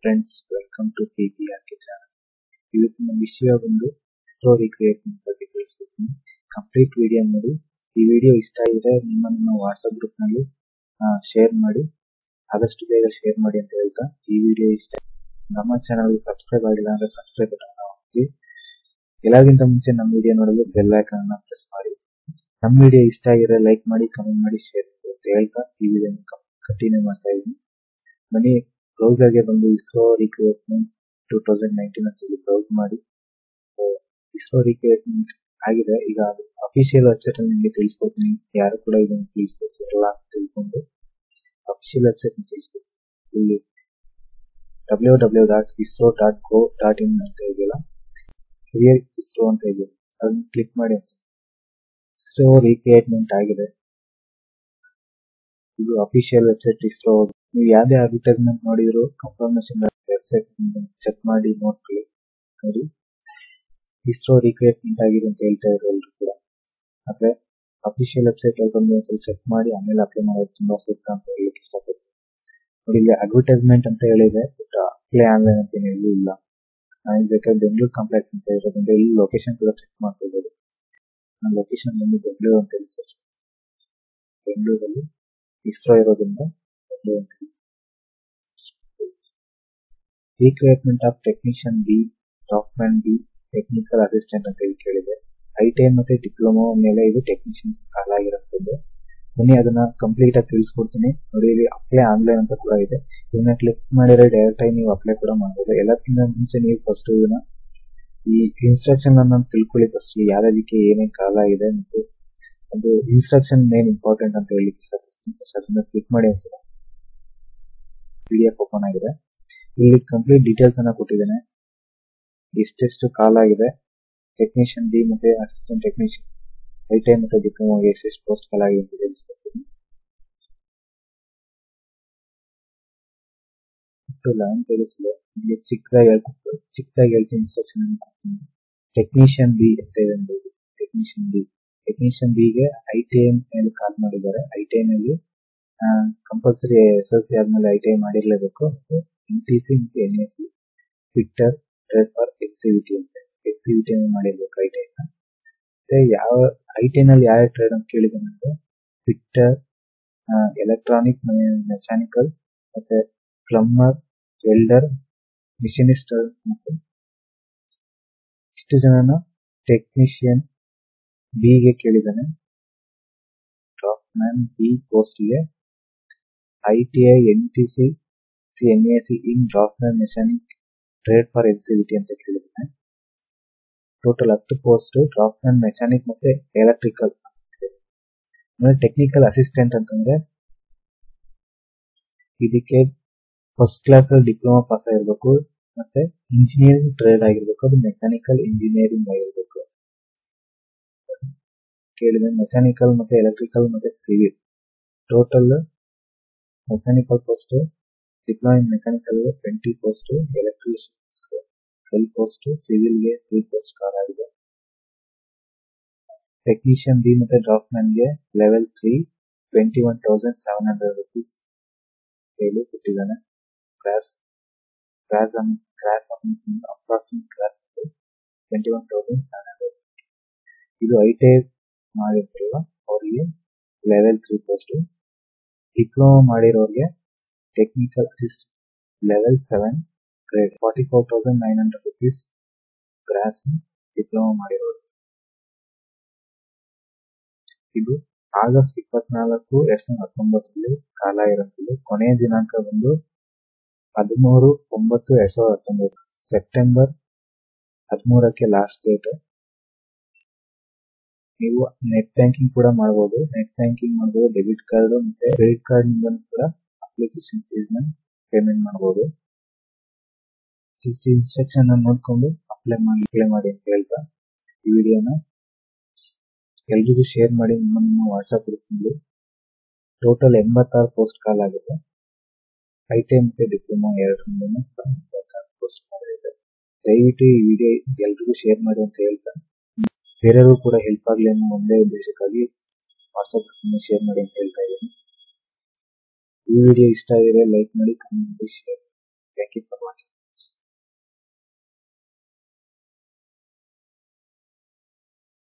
friends welcome to K P R K channel ಇವತ್ತಿನ ವಿಷಯ ಬಂದು ಇಸ್ರೋ ರಿಕ್ರಿಯೇಟ್ಮೆಂಟ್ ಬಗ್ಗೆ ತಿಳಿಸ್ಕೊಡ್ತೀನಿ ಕಂಪ್ಲೀಟ್ ವಿಡಿಯೋ ನೋಡಿ ಈ ವಿಡಿಯೋ ಇಷ್ಟ ಆಗಿದ್ರೆ ನಿಮ್ಮ ನಿಮ್ಮ ವಾಟ್ಸಪ್ ಗ್ರೂಪ್ ನಲ್ಲಿ ಶೇರ್ ಮಾಡಿ ಆದಷ್ಟು ಬೇಗ ಶೇರ್ ಮಾಡಿ ಅಂತ ಹೇಳ್ತಾ ಈ ವಿಡಿಯೋ ಇಷ್ಟ ನಮ್ಮ ಚಾನಲ್ ಸಬ್ಸ್ಕ್ರೈಬ್ ಆಗಿಲ್ಲ ಅಂದ್ರೆ ಸಬ್ಸ್ಕ್ರೈಬ್ ಬಟನ್ ಒತ್ತಿ ಎಲ್ಲರಿಗಿಂತ ಮುಂಚೆ ನಮ್ಮ ವಿಡಿಯೋ ನೋಡಲು ಬೆಲ್ ಐಕಾನ್ ಅನ್ನ ಪ್ರೆಸ್ ಮಾಡಿ ನಮ್ಮ ವಿಡಿಯೋ ಇಷ್ಟ ಆಗಿದ್ರೆ ಲೈಕ್ ಮಾಡಿ ಕಮೆಂಟ್ ಮಾಡಿ ಶೇರ್ ಮಾಡಿ ಅಂತ ಹೇಳ್ತಾ ಈ ವಿಡಿಯೋ ಕಂಟಿನ್ಯೂ ಮಾಡ್ತಾ ಇದ್ದೀನಿ ಬನ್ನಿ ಬ್ರೌಸರ್ಗೆ ಬಂದು ISRO recruitment two thousand nineteen ಅಂತ ಬ್ರೌಸ್ ಮಾಡಿ ಇಸ್ರೋ ರಿಕ್ರಿಯೇಟ್ಮೆಂಟ್ ಆಗಿದೆ ಈಗ ಅದು ಅಫಿಷಿಯಲ್ ವೆಬ್ಸೈಟ್ ಅಲ್ಲಿ ನಿಮಗೆ ತಿಳಿಸ್ಕೊಡ್ತೀನಿ ಯಾರು ಕೂಡ ಇದನ್ನು ತಿಳಿಸ್ಕೊಡ್ತಿರಲ್ಲ ಅಂತ ತಿಳ್ಕೊಂಡು ಅಫಿಷಿಯಲ್ ವೆಬ್ಸೈಟ್ ತಿಳಿಸ್ಕೊಡ್ತೀನಿ ಇಲ್ಲಿ W W dot ISRO dot gov dot in ಅಂತ ಇದೆಯಲ್ಲ ಹಿರಿಯರ್ ಇಸ್ರೋ ಅಂತ ಇದೆ ಅದನ್ನ ಕ್ಲಿಕ್ ಮಾಡಿ ಇಸ್ರೋ ರೀಕ್ರಿಯೇಟ್ಮೆಂಟ್ ಆಗಿದೆ ಇದು ಅಫಿಷಿಯಲ್ ವೆಬ್ಸೈಟ್ ಇಸ್ರೋ ನೀವು ಯಾವುದೇ ಅಡ್ವರ್ಟೈಸ್ಮೆಂಟ್ ನೋಡಿದ್ರು ಕನ್ಫರ್ಮೇಶನ್ ವೆಬ್ಸೈಟ್ ಚೆಕ್ ಮಾಡಿ ನೋಡ್ಕೊಳ್ಳಿ ನೋಡಿ ಇಸ್ರೋ ರೀಕ್ರಿಯೇಟ್ಮೆಂಟ್ ಆಗಿದೆ ಅಂತ ಹೇಳ್ತಾ ಇದ್ರು ಎಲ್ಲರೂ ಕೂಡ ಆದ್ರೆ ಅಫಿಷಿಯಲ್ ವೆಬ್ಸೈಟ್ ಅಲ್ಲಿ ಬಂದು ಒಂದ್ಸಲ ಚೆಕ್ ಮಾಡಿ ಆಮೇಲೆ ಅಪ್ಲೈ ಮಾಡೋದು ತುಂಬಾ ಸೂಕ್ತ ಅಂತ ಹೇಳಲಿಕ್ಕೆ ಇಷ್ಟಪಡ್ತೀನಿ ನೋಡಿ ಇಲ್ಲಿ ಅಡ್ವರ್ಟೈಸ್ಮೆಂಟ್ ಅಂತ ಹೇಳಿದೆ ಬಟ್ ಅಪ್ಲೈ ಆನ್ಲೈನ್ ಅಂತ ಎಲ್ಲೂ ಇಲ್ಲ ನಾನು ಬೇಕಾದ್ರೆ ಬೆಂಗಳೂರು ಕಾಂಪ್ಲೆಕ್ಸ್ ಅಂತ ಇರೋದ್ರಿಂದ ಇಲ್ಲಿ ಲೊಕೇಶನ್ ಕೂಡ ಚೆಕ್ ಮಾಡ್ಕೋಬಹುದು ನನ್ನ ಲೊಕೇಶನ್ ಬಂದು ಬೆಂಗಳೂರು ಅಂತ ಹೇಳಿ ಸರ್ಚ್ ಬೆಂಗಳೂರಲ್ಲಿ ಇಸ್ರೋ ಇರೋದ್ರಿಂದ ಬೆಂಗಳೂರು ಅಂತ ರೀಕ್ರಿಯೇಟ್ಮೆಂಟ್ ಆಫ್ ಟೆಕ್ನಿಷಿಯನ್ ಬಿ ಟಾಪ್ಮನ್ ಬಿ ಟೆಕ್ನಿಕಲ್ ಅಸಿಸ್ಟೆಂಟ್ ಅಂತ ಹೇಳಿ ಕೇಳಿದೆ ಐ ಟಿ ಐ ಮತ್ತೆ ಡಿಪ್ಲೊಮಾ ಮೇಲೆ ಇದು ಟೆಕ್ನಿಷಿಯನ್ಸ್ ಕಾಲ ಆಗಿರುತ್ತದೆ ಬನ್ನಿ ಅದನ್ನ ಕಂಪ್ಲೀಟ್ ಆಗಿ ತಿಳಿಸ್ಕೊಡ್ತೀನಿ ನೋಡಿ ಇಲ್ಲಿ ಅಪ್ಲೈ ಆನ್ಲೈನ್ ಅಂತ ಕೂಡ ಇದೆ ಇದನ್ನ ಕ್ಲಿಕ್ ಮಾಡಿದ್ರೆ ಡೈರೆಕ್ಟ್ ಆಗಿ ನೀವು ಅಪ್ಲೈ ಕೂಡ ಮಾಡಬಹುದು ಎಲ್ಲಕ್ಕಿಂತ ಮುಂಚೆ ನೀವು ಫಸ್ಟ್ ಇದನ್ನ ಈ ಇನ್ಸ್ಟ್ರಕ್ಷನ್ ಅನ್ನ ತಿಳ್ಕೊಳ್ಳಿ ಫಸ್ಟ್ ಯಾವ್ದಕ್ಕೆ ಏನೇನ್ ಕಾಲ ಇದೆ ಮತ್ತು ಅದು ಇನ್ಸ್ಟ್ರಕ್ಷನ್ ಮೇನ್ ಇಂಪಾರ್ಟೆಂಟ್ ಅಂತ ಹೇಳಿ ಇಷ್ಟಪಡ್ತೀನಿ ಫಸ್ಟ್ ಅದನ್ನ ಕ್ಲಿಕ್ ಮಾಡಿ ಅನ್ಸಿದೆ ಪಿ ಡಿ ಎಫ್ ಓಪನ್ ಆಗಿದೆ ಇಲ್ಲಿ ಕಂಪ್ಲೀಟ್ ಡೀಟೇಲ್ಸ್ ಅನ್ನ ಕೊಟ್ಟಿದ್ದೇನೆ ಎಷ್ಟೆಷ್ಟು ಕಾಲ ಆಗಿದೆ ಟೆಕ್ನಿಷಿಯನ್ ಬಿ ಮತ್ತೆ ಅಸಿಸ್ಟೆಂಟ್ ಟೆಕ್ನಿಷಿಯನ್ಸ್ ಐ ಟಿ ಐ ಮತ್ತೆ ಡಿಪ್ಲೊಮಾಗೆ ಎಷ್ಟೆಷ್ಟು ಪೋಸ್ಟ್ ಕಾಲ ಆಗಿದೆ ಅಂತ ತಿಳಿಸ್ಕೊಡ್ತೀನಿ ಲೆವೆನ್ ತಿಳಿಸಿದೆ ಇಲ್ಲಿ ಚಿಕ್ಕದಾಗಿ ಹೇಳ್ಕೊಟ್ಟು ಚಿಕ್ಕದಾಗಿ ಹೇಳ್ತೀನಿ ಇನ್ಸ್ಟ್ರಕ್ಷನ್ ಅನ್ನು ಕೊಡ್ತೀನಿ ಟೆಕ್ನಿಷಿಯನ್ ಬಿ ಅಂತ ಇದೆ ನೋಡಿ ಟೆಕ್ನಿಷಿಯನ್ ಬಿ ಟೆಕ್ನಿಷಿಯನ್ ಬಿಗೆ ಐ ಟಿ ಐ ಮೇಲೆ ಕಾಲ್ ಮಾಡಿದ್ದಾರೆ ಐ ಟಿ ಐ ನಲ್ಲಿ ಕಂಪಲ್ಸರಿ ಎಸ್ ಎಲ್ ಸಿ ಆದ್ಮೇಲೆ ಐ ಟಿ ಐ ಮಾಡಿರ್ಲೇಬೇಕು ಮತ್ತೆ ಎನ್ ಟಿ ಸಿ ಮತ್ತೆ N S C fitter trade for ಎಕ್ಸಿವಿಟಿ ಅಂತ ಎಕ್ಸಿವಿಟಿ ಮಾಡಿರ್ಬೇಕು ಐ ಟಿ ಐ ಮತ್ತೆ ಯಾವ ಐ ಟಿ ನಲ್ಲಿ ಯಾವ ಟ್ರೇಡ್ ಅಂತ ಕೇಳಿದ್ದೇನೆ ಅಂದ್ರೆ ಫಿಟ್ಟರ್ ಎಲೆಕ್ಟ್ರಾನಿಕ್ ಮೆಕ್ಯಾನಿಕಲ್ ಮತ್ತೆ ಪ್ಲಂಬರ್ ವೆಲ್ಡರ್ ಮಿಷಿನಿಸ್ಟ್ ಮತ್ತೆ ಇಷ್ಟು ಜನನ ಟೆಕ್ನಿಷಿಯನ್ ಬಿಗೆ ಕೇಳಿದ್ದಾನೆ ಡ್ರಾಪ್ ಮ್ಯಾನ್ ಬಿ ಪೋಸ್ಟ್ಗೆ I T I N T C N A C in draughtsman mechanic trade for ಎಕ್ಸಿಬಿಟಿ ಅಂತ ಕೇಳಿದ್ದಾನೆ ಟೋಟಲ್ ಹತ್ತು ಪೋಸ್ಟ್ ಡ್ರಾಪ್ ಮ್ಯಾನ್ ಮೆಕ್ಯಾನಿಕ್ ಮತ್ತೆ ಎಲೆಕ್ಟ್ರಿಕಲ್ ಆಮೇಲೆ ಟೆಕ್ನಿಕಲ್ ಅಸಿಸ್ಟೆಂಟ್ ಅಂತಂದ್ರೆ ಇದಕ್ಕೆ ಫಸ್ಟ್ ಕ್ಲಾಸ್ ಅಲ್ಲಿ ಡಿಪ್ಲೊಮಾ ಪಾಸ್ ಆಗಿರ್ಬೇಕು ಮತ್ತೆ ಇಂಜಿನಿಯರಿಂಗ್ ಟ್ರೇಡ್ ಆಗಿರ್ಬೇಕು ಅದು ಮೆಕ್ಯಾನಿಕಲ್ ಇಂಜಿನಿಯರಿಂಗ್ ಆಗಿರ್ಬೇಕು ಕೇಳಿದ್ರೆ ಮೆಕ್ಯಾನಿಕಲ್ ಮತ್ತೆ ಎಲೆಕ್ಟ್ರಿಕಲ್ ಮತ್ತೆ civil total mechanical post diploma in mechanical twenty post electricians twelve post ಸಿವಿಲ್ಗೆ ತ್ರೀ ಪೋಸ್ಟ್ ಕಾಲ್ ಆಗಿದೆ ಟೆಕ್ನಿಷಿಯನ್ ಬಿ ಮತ್ತೆ ಡ್ರಾಪ್ ಮ್ಯಾನ್ಗೆ level three twenty one thousand seven hundred rupees ಹೇಳಿ ಕೊಟ್ಟಿದ್ದಾನೆ class class class approximate class twenty one thousand seven hundred ಇದು I T I ಮಾಡಿರ್ತಾರಲ್ಲ ಅವರಿಗೆ ಲೆವೆಲ್ ತ್ರೀ ಪೋಸ್ಟ್ ಡಿಪ್ಲೊಮಾ ಮಾಡಿರೋರಿಗೆ technical assist level seven grade forty four thousand nine hundred rupees gross diploma ಮಾಡಿರೋರು ಇದು August ಇಪ್ಪತ್ನಾಲ್ಕು ಎರಡ್ ಸಾವಿರದ ಹತ್ತೊಂಬತ್ತರಲ್ಲಿ ಕಾಲ ಇರುತ್ತದೆ ಕೊನೆಯ ದಿನಾಂಕ ಬಂದು ಹದಿಮೂರು ಒಂಬತ್ತು ಎರಡ್ ಸಾವಿರದ ಹತ್ತೊಂಬತ್ತು ಸೆಪ್ಟೆಂಬರ್ ಹದಿಮೂರಕ್ಕೆ ಲಾಸ್ಟ್ ಡೇಟ್ ನೀವು ನೆಟ್ ಬ್ಯಾಂಕಿಂಗ್ ಕೂಡ ಮಾಡಬಹುದು ನೆಟ್ ಬ್ಯಾಂಕಿಂಗ್ ಮಾಡಬಹುದು ಡೆಬಿಟ್ ಕಾರ್ಡ್ ಮತ್ತೆ ಕ್ರೆಡಿಟ್ ಕಾರ್ಡ್ ನಿಂದ ಕೂಡ ಅಪ್ಲಿಕೇಶನ್ ಫೀಸ್ ನ ಪೇಮೆಂಟ್ ಮಾಡಬಹುದು ಜಸ್ಟ್ ಇನ್ಸ್ಟ್ರಕ್ಷನ್ ನೋಡ್ಕೊಂಡು ಅಪ್ಲೈ ಮಾಡಿ ಅಪ್ಲೈ ಮಾಡಿ ಅಂತ ಹೇಳ್ತಾ ಈ ವಿಡಿಯೋನ ಎಲ್ರಿಗೂ ಶೇರ್ ಮಾಡಿ ನಿಮ್ಮ ನಿಮ್ಮ ವಾಟ್ಸ್ಆಪ್ ಗ್ರೂಪ್ನಲ್ಲಿ ಟೋಟಲ್ ಎಂಬತ್ತಾರು ಪೋಸ್ಟ್ ಕಾಲ್ ಆಗಿದೆ ಐ ಟಿ ಐ ಮತ್ತೆ ಡಿಪ್ಲೊಮಾ ಎರಡರಿಂದ ಎಂಬತ್ತಾರು ಪೋಸ್ಟ್ ಮಾಡಿದೆ ದಯವಿಟ್ಟು ಈ ವಿಡಿಯೋ ಎಲ್ರಿಗೂ ಶೇರ್ ಮಾಡಿ ಅಂತ ಹೇಳ್ತಾ ಬೇರೆಯವರು ಕೂಡ ಹೆಲ್ಪ್ ಆಗಲಿ ಅನ್ನೋ ಒಂದೇ ಉದ್ದೇಶಕ್ಕಾಗಿ ವಾಟ್ಸ್ಆಪ್ ಶೇರ್ ಮಾಡಿ ಅಂತ ಹೇಳ್ತಾ ಇದ್ದೀನಿ ಈ ವಿಡಿಯೋ ಇಷ್ಟ ಆಗಿದೆ ಲೈಕ್ ಮಾಡಿ ಕಮೆಂಟ್ ಮಾಡಿ ಶೇರ್ ಥ್ಯಾಂಕ್ ಯು